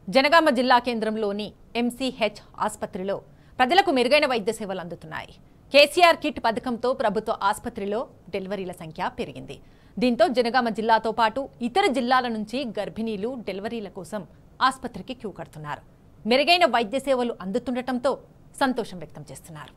జనగామ జిల్లా కేంద్రంలోని ఎంసీహెచ్ ఆసుపత్రిలో ప్రజలకు మెరుగైన వైద్య సేవలు అందుతున్నాయి కేసీఆర్ కిట్ పథకంతో ప్రభుత్వ ఆసుపత్రిలో డెలివరీల సంఖ్య పెరిగింది దీంతో జనగామ జిల్లాతో పాటు ఇతర జిల్లాల నుంచి గర్భిణీలు డెలివరీల కోసం ఆసుపత్రికి క్యూ కడుతున్నారు మెరుగైన వైద్య సేవలు అందుతుండటంతో సంతోషం వ్యక్తం చేస్తున్నారు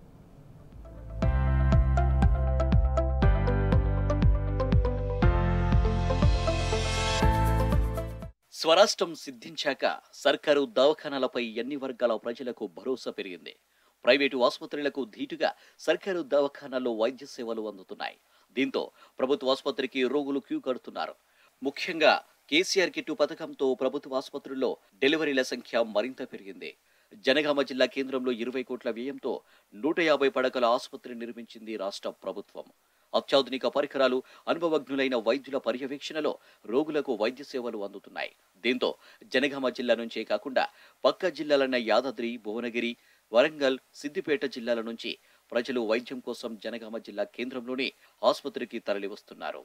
స్వరాష్ట్రం సిద్ధించాక సర్కారు దవాఖానాలపై ఎన్ని వర్గాల ప్రజలకు భరోసా పెరిగింది ప్రైవేటు ఆసుపత్రులకు ధీటుగా సర్కారు దవాఖానాల్లో వైద్య సేవలు అందుతున్నాయి దీంతో ప్రభుత్వ ఆసుపత్రికి రోగులు క్యూ కడుతున్నారు ముఖ్యంగా కేసీఆర్ కిట్టు పథకంతో ప్రభుత్వ ఆసుపత్రుల్లో డెలివరీల సంఖ్య మరింత పెరిగింది జనగామ జిల్లా కేంద్రంలో ఇరవై కోట్ల వ్యయంతో నూట యాభై పడకల ఆసుపత్రి నిర్మించింది రాష్ట్ర ప్రభుత్వం అత్యాధునిక పరికరాలు అనుభవజ్ఞులైన వైద్యుల పర్యవేక్షణలో రోగులకు వైద్య సేవలు అందుతున్నాయి దీంతో జనగామ జిల్లా నుంచే కాకుండా పక్క జిల్లాలైన యాదాద్రి భువనగిరి వరంగల్ సిద్దిపేట జిల్లాల నుంచి ప్రజలు వైద్యం కోసం జనగామ జిల్లా కేంద్రంలోని ఆసుపత్రికి తరలివస్తున్నారు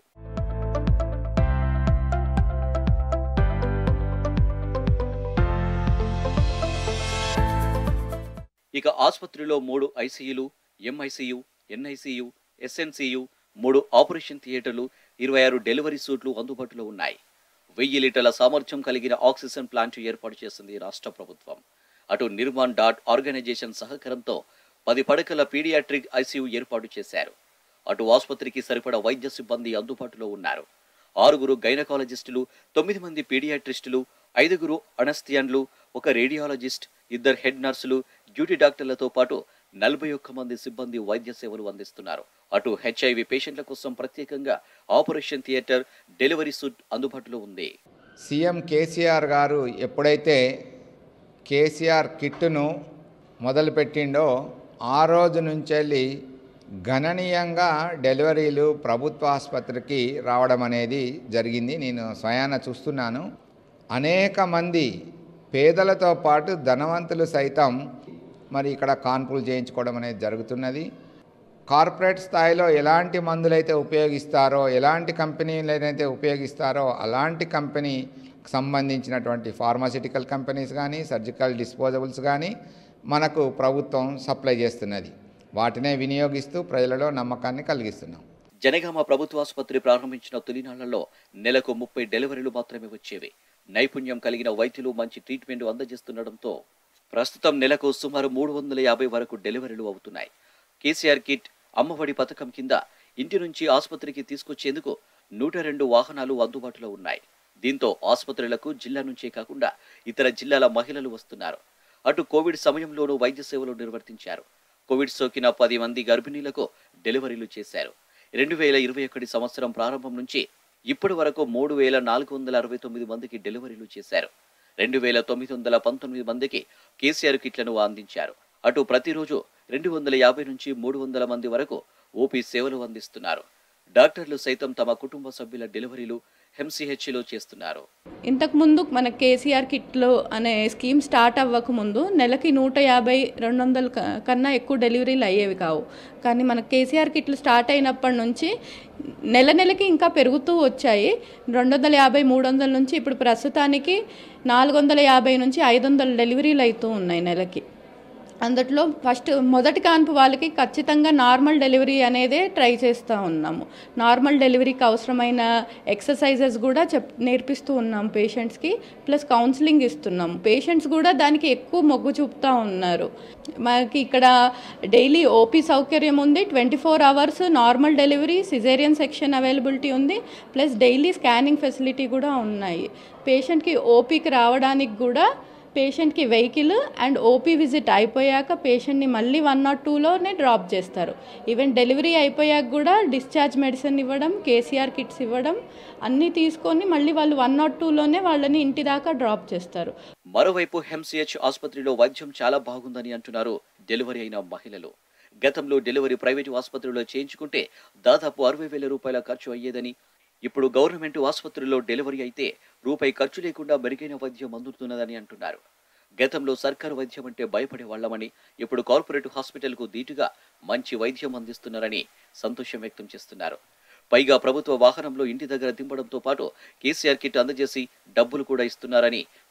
ఇక ఆసుపత్రిలో మూడు ఐసీయూలు ఎంఐసీయు ఎన్ఐసీయు ఎస్ఎన్సీయు మూడు ఆపరేషన్ థియేటర్లు ఇరవై ఆరు డెలివరీ సూట్లు అందుబాటులో ఉన్నాయి వెయ్యి లీటర్ల సామర్థ్యం కలిగిన ఆక్సిజన్ ప్లాంట్ ఏర్పాటు చేసింది రాష్ట్ర ప్రభుత్వం అటు నిర్మాణ్ డాట్ ఆర్గనైజేషన్ సహకారంతో పది పడకల పీడియాట్రిక్ ఐసీయూ ఏర్పాటు చేశారు అటు ఆసుపత్రికి సరిపడా వైద్య సిబ్బంది అందుబాటులో ఉన్నారు ఆరుగురు గైనకాలజిస్టులు తొమ్మిది మంది పీడియాట్రిస్టులు ఐదుగురు అనస్థియన్లు ఒక రేడియాలజిస్ట్ ఇద్దరు హెడ్ నర్సులు డ్యూటీ డాక్టర్లతో పాటు నలభై ఒక్క మంది సిబ్బంది వైద్య సేవలు అందిస్తున్నారు అటు హెచ్ఐవి పేషెంట్ల కోసం ప్రత్యేకంగా ఆపరేషన్ థియేటర్ డెలివరీ సూట్ అందుబాటులో ఉంది సీఎం కేసీఆర్ గారు ఎప్పుడైతే కేసీఆర్ కిట్టును మొదలుపెట్టిండో ఆ రోజు నుంచి గణనీయంగా డెలివరీలు ప్రభుత్వ ఆసుపత్రికి రావడం అనేది జరిగింది నేను స్వయాన చూస్తున్నాను అనేక మంది పేదలతో పాటు ధనవంతులు సైతం మరి ఇక్కడ కాన్పులు చేయించుకోవడం అనేది జరుగుతున్నది కార్పొరేట్ స్థాయిలో ఎలాంటి మందులైతే ఉపయోగిస్తారో ఎలాంటి కంపెనీలైతే ఉపయోగిస్తారో అలాంటి కంపెనీకి సంబంధించినటువంటి ఫార్మాసిటికల్ కంపెనీస్ కానీ సర్జికల్ డిస్పోజబుల్స్ కానీ మనకు ప్రభుత్వం సప్లై చేస్తున్నది వాటినే వినియోగిస్తూ ప్రజలలో నమ్మకాన్ని కలిగిస్తున్నాం జనగామ ప్రభుత్వ ఆసుపత్రి ప్రారంభించిన తొలినాళ్లలో నెలకు ముప్పై డెలివరీలు మాత్రమే వచ్చేవి నైపుణ్యం కలిగిన వైద్యులు మంచి ట్రీట్మెంట్ అందజేస్తుండటంతో ప్రస్తుతం నెలకు సుమారు మూడు వందల యాభై వరకు డెలివరీలు అవుతున్నాయి కేసీఆర్ కిట్ అమ్మఒడి పథకం కింద ఇంటి నుంచి ఆసుపత్రికి తీసుకొచ్చేందుకు నూట రెండు వాహనాలు అందుబాటులో ఉన్నాయి దీంతో ఆసుపత్రులకు జిల్లా నుంచే కాకుండా ఇతర జిల్లాల మహిళలు వస్తున్నారు అటు కోవిడ్ సమయంలోనూ వైద్య సేవలు నిర్వర్తించారు కోవిడ్ సోకిన పది మంది గర్భిణీలకు డెలివరీలు చేశారు రెండు వేల ఇరవై ఒకటి సంవత్సరం ప్రారంభం నుంచి ఇప్పటి వరకు మూడు వేల నాలుగు వందల అరవై తొమ్మిది మందికి డెలివరీలు చేశారు రెండు వేల తొమ్మిది వందల పంతొమ్మిది మందికి కేసీఆర్ కిట్లను అందించారు అటు ప్రతిరోజు రెండు వందల యాభై నుంచి మూడు వందల మంది వరకు ఓపీ సేవలు అందిస్తున్నారు డాక్టర్లు సైతం తమ కుటుంబ సభ్యుల డెలివరీలు ఎంసీహెచ్లో చేస్తున్నారు ఇంతకుముందు మన కేసీఆర్ కిట్లో అనే స్కీమ్ స్టార్ట్ అవ్వకముందు నెలకి నూట యాభై రెండు వందల క- కన్నా ఎక్కువ డెలివరీలు అయ్యేవి కావు కానీ మన కేసీఆర్ కిట్లు స్టార్ట్ అయినప్పటి నుంచి నెల నెలకి ఇంకా పెరుగుతూ వచ్చాయి రెండు వందల యాభై మూడు వందల నుంచి ఇప్పుడు ప్రస్తుతానికి నాలుగు వందల యాభై నుంచి ఐదు వందల డెలివరీలు అవుతూ ఉన్నాయి నెలకి అందుట్లో ఫస్ట్ మొదటి కాన్పు వాళ్ళకి ఖచ్చితంగా నార్మల్ డెలివరీ అనేదే ట్రై చేస్తూ ఉన్నాము నార్మల్ డెలివరీకి అవసరమైన ఎక్సర్సైజెస్ కూడా చెప్ నేర్పిస్తూ ఉన్నాం పేషెంట్స్కి ప్లస్ కౌన్సిలింగ్ ఇస్తున్నాము పేషెంట్స్ కూడా దానికి ఎక్కువ మొగ్గు చూపుతూ ఉన్నారు మనకి ఇక్కడ డైలీ ఓపీ సౌకర్యం ఉంది twenty four hours normal delivery caesarean section availability ఉంది ప్లస్ డైలీ స్కానింగ్ ఫెసిలిటీ కూడా ఉన్నాయి పేషెంట్కి ఓపీకి రావడానికి కూడా పేషెంట్కి వెహికల్ అండ్ ఓపీ విజిట్ అయిపోయాక పేషెంట్ని మళ్ళీ వన్ నాట్ టూలోనే డ్రాప్ చేస్తారు ఈవెన్ డెలివరీ అయిపోయాక కూడా డిశ్చార్జ్ మెడిసిన్ ఇవ్వడం కేసీఆర్ కిట్స్ ఇవ్వడం అన్నీ తీసుకొని మళ్ళీ వాళ్ళు వన్ నాట్ టూలోనే వాళ్ళని ఇంటి దాకా డ్రాప్ చేస్తారు మరోవైపు హెమ్సిహెచ్ ఆసుపత్రిలో వైద్యం చాలా బాగుందని అంటున్నారు డెలివరీ అయిన మహిళలు గతంలో డెలివరీ ప్రైవేటు ఆసుపత్రిలో చేయించుకుంటే దాదాపు అరవై వేల రూపాయల ఖర్చు అయ్యేదని ఇప్పుడు గవర్నమెంట్ ఆసుపత్రిలో డెలివరీ అయితే రూపాయి ఖర్చు లేకుండా మెరుగైన వైద్యం అందుతున్నదని అంటున్నారు గతంలో సర్కారు వైద్యం అంటే భయపడే వాళ్ళమని ఇప్పుడు కార్పొరేట్ హాస్పిటల్కు ధీటుగా మంచి వైద్యం అందిస్తున్నారని సంతోషం వ్యక్తం చేస్తున్నారు పైగా ప్రభుత్వ వాహనంలో ఇంటి దగ్గర దింపడంతో పాటు కేసీఆర్ కిట్ అందజేసి డబ్బులు కూడా ఇస్తున్నారని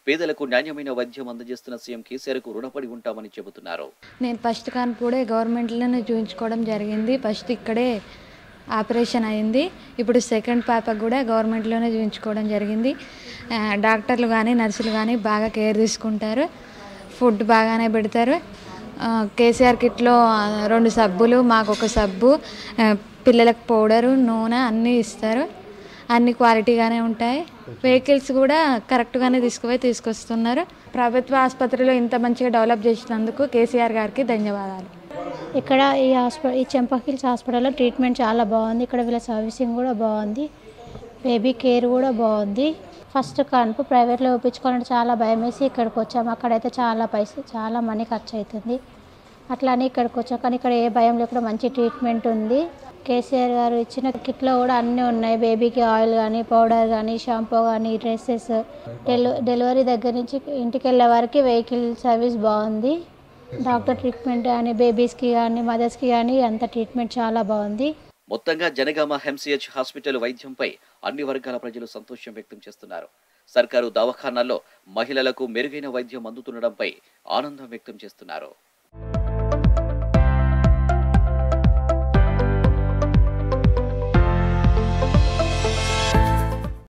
పేదలకు నాణ్యమైన వైద్యం అందజేస్తున్న సీఎం కేసీఆర్ కు రుణపడి ఉంటామని చెబుతున్నారు నేను ఫస్ట్ కాన్పుడే గవర్నమెంట్లోనే చూపించుకోవడం జరిగింది ఫస్ట్ ఇక్కడే ఆపరేషన్ అయింది ఇప్పుడు సెకండ్ పాపకు కూడా గవర్నమెంట్లోనే చూపించుకోవడం జరిగింది ఆ, డాక్టర్లు కానీ నర్సులు కానీ బాగా కేర్ తీసుకుంటారు ఫుడ్ బాగానే పెడతారు ఆ, కేసీఆర్ కిట్లో ఆ, రెండు సబ్బులు మాకు ఒక సబ్బు ఆ, పిల్లలకు పౌడరు నూనె అన్నీ ఇస్తారు అన్ని క్వాలిటీగానే ఉంటాయి వెహికల్స్ కూడా కరెక్ట్గానే తీసుకుపోయి తీసుకొస్తున్నారు ప్రభుత్వ ఆసుపత్రిలో ఇంత మంచిగా డెవలప్ చేసినందుకు కేసీఆర్ గారికి ధన్యవాదాలు ఇక్కడ ఈ హాస్పిటల్ ఈ చెంపకిల్స్ హాస్పిటల్లో ట్రీట్మెంట్ చాలా బాగుంది ఇక్కడ వీళ్ళ సర్వీసింగ్ కూడా బాగుంది బేబీ కేర్ కూడా బాగుంది ఫస్ట్ కాన్పు ప్రైవేట్లో ఒప్పించుకోవాలంటే చాలా భయం వేసి ఇక్కడికి వచ్చాము అక్కడైతే చాలా పైసలు చాలా మనీ ఖర్చు అవుతుంది అట్లానే ఇక్కడికి వచ్చాం కానీ ఇక్కడ ఏ భయం లేకుండా మంచి ట్రీట్మెంట్ ఉంది కేసీఆర్ గారు ఇచ్చిన కిట్లో కూడా అన్నీ ఉన్నాయి బేబీకి ఆయిల్ కానీ పౌడర్ కానీ షాంపూ కానీ డ్రెస్సెస్ డెలి డెలివరీ దగ్గర నుంచి ఇంటికి వెళ్ళే వరకు వెహికల్ సర్వీస్ బాగుంది డాక్టర్ ట్రీట్మెంట్ కానీ బేబీస్కి కానీ మదర్స్కి కానీ అంత ట్రీట్మెంట్ చాలా బాగుంది మొత్తంగా జనగామ హెంసిహెచ్ హాస్పిటల్ వైద్యంపై అన్ని వర్గాల ప్రజలు సంతోషం వ్యక్తం చేస్తున్నారు సర్కారు దవాఖానాల్లో మహిళలకు మెరుగైన వైద్యం అందుతుండడంపై ఆనందం వ్యక్తం చేస్తున్నారు